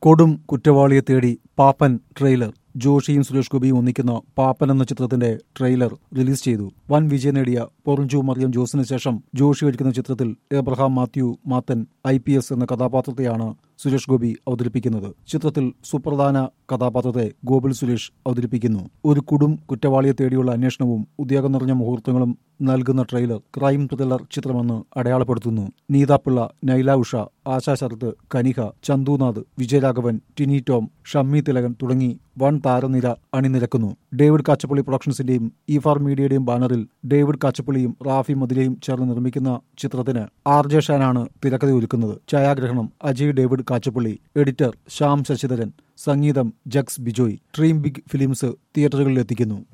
കൊടും കുറ്റവാളിയെ തേടി പാപ്പൻ ട്രെയിലർ ജോഷിയും സുരേഷ് ഗോപിയും ഒന്നിക്കുന്ന പാപ്പൻ എന്ന ചിത്രത്തിന്റെ ട്രെയിലർ റിലീസ് ചെയ്തു വൻ വിജയം നേടിയ പൊറിഞ്ചു മറിയം ജോസിന് ശേഷം ജോഷി ഒരുക്കുന്ന ചിത്രത്തിൽ Abraham Mathew Mathan I P S എന്ന കഥാപാത്രത്തെയാണ് സുരേഷ് ഗോപി അവതരിപ്പിക്കുന്നത് ചിത്രത്തിൽ സുപ്രധാന കഥാപാത്രത്തെ ഗോകുൽ സുരേഷ് അവതരിപ്പിക്കുന്നു ഒരു കുടും കുറ്റവാളിയെ തേടിയുള്ള അന്വേഷണവും ഉദ്യോഗം നിറഞ്ഞ മുഹൂർത്തങ്ങളും നൽകുന്ന ട്രെയിലർ ക്രൈം ത്രില്ലർ ചിത്രമെന്ന് അടയാളപ്പെടുത്തുന്നു നീതാപിള്ള നൈല ഉഷ ആശാ ശരത് കനിക ചന്തുനാഥ് വിജയരാഘവൻ ടിനി ടോം ഷമ്മി തിലകൻ തുടങ്ങി വൻ താരനിര അണിനിരക്കുന്നു ഡേവിഡ് കാച്ചപ്പള്ളി പ്രൊഡക്ഷൻസിന്റെയും ഇഫാർ മീഡിയയുടെയും ബാനറിൽ ഡേവിഡ് കാച്ചപ്പള്ളിയും റാഫി മതിലയും ചേർന്ന് നിർമ്മിക്കുന്ന ചിത്രത്തിന് ആർ ജെ ഷാനാണ് തിരക്കഥ ഒരുക്കുന്നത് ഛായാഗ്രഹണം അജയ് ഡേവിഡ് കാച്ചപ്പള്ളി എഡിറ്റർ ശ്യാം ശശിധരൻ സംഗീതം Jakes Bejoy dream big films തിയേറ്ററുകളിൽ എത്തിക്കുന്നു